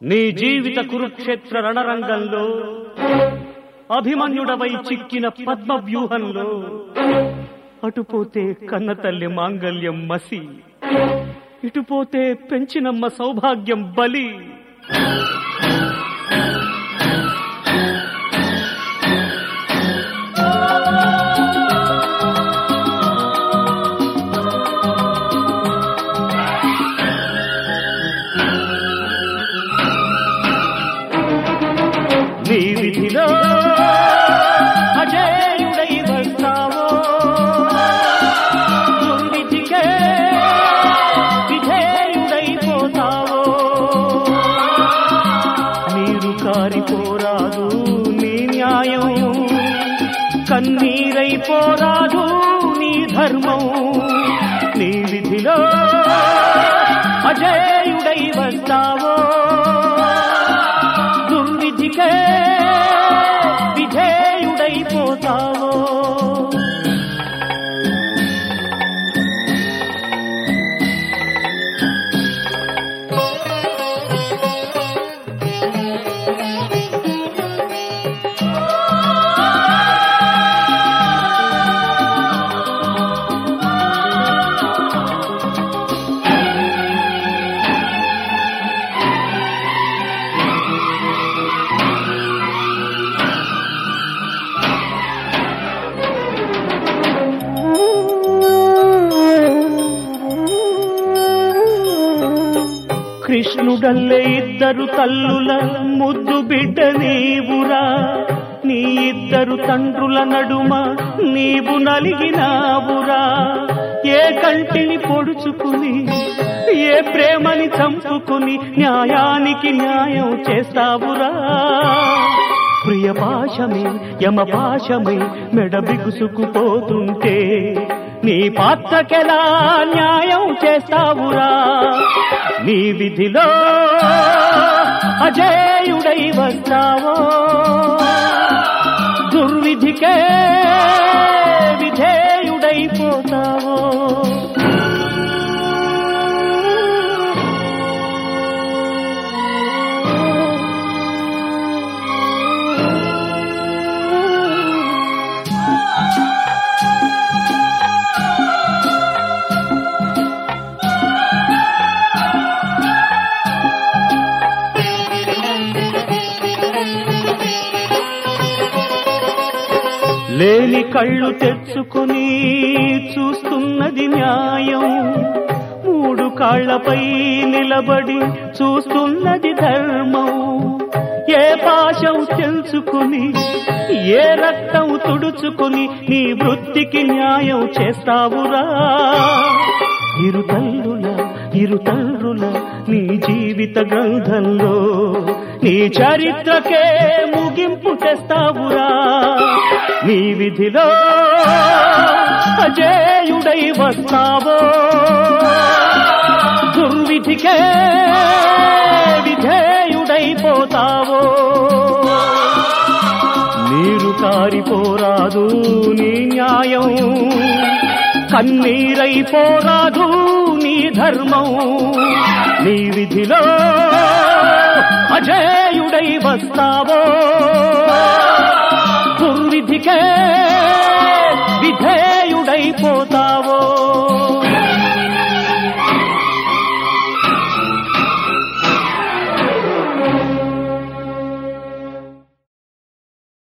నీ జీవిత కురుక్షేత్ర రణరంగంలో అభిమన్యుడవై చిక్కిన పద్మ వ్యూహంలో అటుపోతే కన్నతల్లి మాంగల్యం మసి ఇటుపోతే పెంచినమ్మ సౌభాగ్యం బలి నీ విధిలో అజేయుడై వస్తావో దుర్విధికే విధేయుడైపోతావో నీరు కారిపోరాదు నీ న్యాయం కన్నీరైపోరాదు నీ ధర్మం నీ విధిలో అజేయుడై వస్తావో దుర్విధికే విధేయుడైపోతావో కృష్ణుడల్లే ఇద్దరు తల్లుల ముద్దు బిడ్డ నీవురా నీ ఇద్దరు తండ్రుల నడుమ నీవు నలిగినావురా ఏ కంటిని పొడుచుకుని ఏ ప్రేమని చంపుకుని న్యాయానికి న్యాయం చేస్తావురా ప్రియ పాశమే యమ పాశమై మెడ బిగుసుకుపోతుంటే నీ పాత్రకెలా న్యాయం చేస్తావురా నీ విధిలో అజేయుడై వస్తావో దుర్విధికే విధేయుడైపోతావో లేని కళ్ళు తెచ్చుకుని చూస్తున్నది న్యాయం మూడు కాళ్లపై నిలబడి చూస్తున్నది ధర్మం ఏ పాశం తెలుసుకుని ఏ రక్తం తుడుచుకుని నీ వృత్తికి న్యాయం చేస్తావురా ఇరు తల్లుల ఇరు తల్లుల నీ జీవిత గ్రంథంలో నీ చరిత్రకే ముగింపు తెస్తావురా నీ విధిలో అజేయుడై వస్తావో దుర్విధికే విధేయుడైపోతావో నీరు కారిపోరాదు నీ న్యాయం కన్నీరైపోరాదు నీ ధర్మం నీ విధిలో అజేయుడై వస్తావో దుర్విధికే విధేయుడైపోతావో